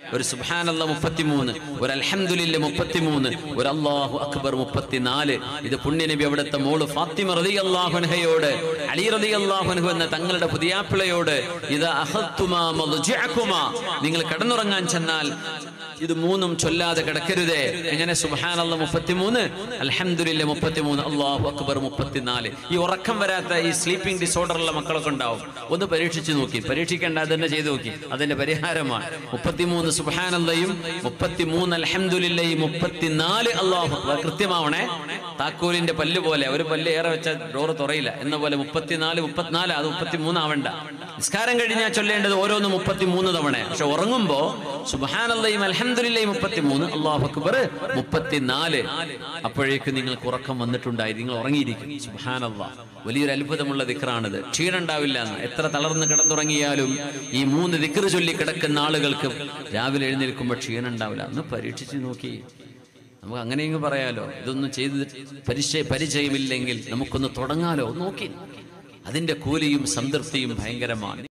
ഒരു സുബാനല്ല മുപ്പത്തിമൂന്ന് ഒരു അൽഹംദുലില്ല മുപ്പത്തിമൂന്ന് ഒരു അള്ളാഹു അക്ബർ മുപ്പത്തിനാല് ഇത് പുണ്യനബി അവിടുത്തെ മോള് ഫാത്തിമ റതി അള്ളാഹുൻഹയോട് അലി റതി അള്ളാഹുൻഹു എന്ന തങ്ങളുടെ പുതിയാപ്പിളയോട് ഇത് അഹത്തുമാ മദ്ജിഅക്കുമാ. നിങ്ങൾ കിടന്നുറങ്ങാൻ ചെന്നാൽ ഇത് മൂന്നും ചൊല്ലാതെ കിടക്കരുതേ എങ്ങനെ സുബാനല്ല മുപ്പത്തിമൂന്ന് അൽഹംദുലില്ല മുപ്പത്തിമൂന്ന് അള്ളാഹു അക്ബർ മുപ്പത്തിനാല് ഈ ഉറക്കം വരാത്ത ഈ സ്ലീപ്പിംഗ് ഡിസോർഡറുള്ള മക്കളൊക്കെ ഉണ്ടാവും ഒന്ന് പരീക്ഷിച്ചു നോക്കി പരീക്ഷിക്കേണ്ട അത് തന്നെ ചെയ്തു നോക്കി അതിന്റെ പരിഹാരമാണ് മുപ്പത്തിമൂന്ന് സുബാനല്ലയും മുപ്പത്തിമൂന്ന് അൽഹംദുലില്ലയും മുപ്പത്തിനാല് അള്ളാഹു അക്ബർ കൃത്യമാവണേ താക്കോലിന്റെ പല്ല് പോലെ ഒരു പല്ല് ഏറെ വെച്ച ഡോറ് തുറയില്ല എന്ന പോലെ മുപ്പത്തിനാല് മുപ്പത്തിനാല് അത് മുപ്പത്തിമൂന്ന് ആവണ്ട നിസ്കാരം കഴിഞ്ഞാൽ ചൊല്ലേണ്ടത് ഓരോന്ന് മുപ്പത്തിമൂന്ന് തവണ പക്ഷെ ഉറങ്ങുമ്പോ സുബാനല്ലയും അൽഹംദുലില്ലയും മുപ്പത്തിമൂന്ന് അള്ളാഹു അക്ബർ മുപ്പത്തിനാല് അപ്പോഴേക്ക് നിങ്ങൾക്ക് ഉറക്കം വന്നിട്ടുണ്ടായി നിങ്ങൾ ഉറങ്ങിയിരിക്കും സുബാനല്ലാ വലിയൊരു അത്ഭുതമുള്ള ദിക്റാണിത് ക്ഷീണുണ്ടാവില്ല എന്ന് എത്ര തളർന്ന് കിടന്നുറങ്ങിയാലും ഈ മൂന്ന് ദിക്റ് ചൊല്ലി കിടക്കുന്ന ആളുകൾക്ക് രാവിലെ എഴുന്നേൽക്കുമ്പോൾ ക്ഷീണം ഉണ്ടാവില്ല ഒന്ന് പരീക്ഷിച്ച് നോക്കി നമുക്ക് അങ്ങനെയെങ്കിൽ പറയാലോ ഇതൊന്നും ചെയ്ത് പരിചയ പരിചയമില്ലെങ്കിൽ നമുക്കൊന്ന് തുടങ്ങാലോ നോക്കി അതിന്റെ കൂലിയും സംതൃപ്തിയും ഭയങ്കരമാണ്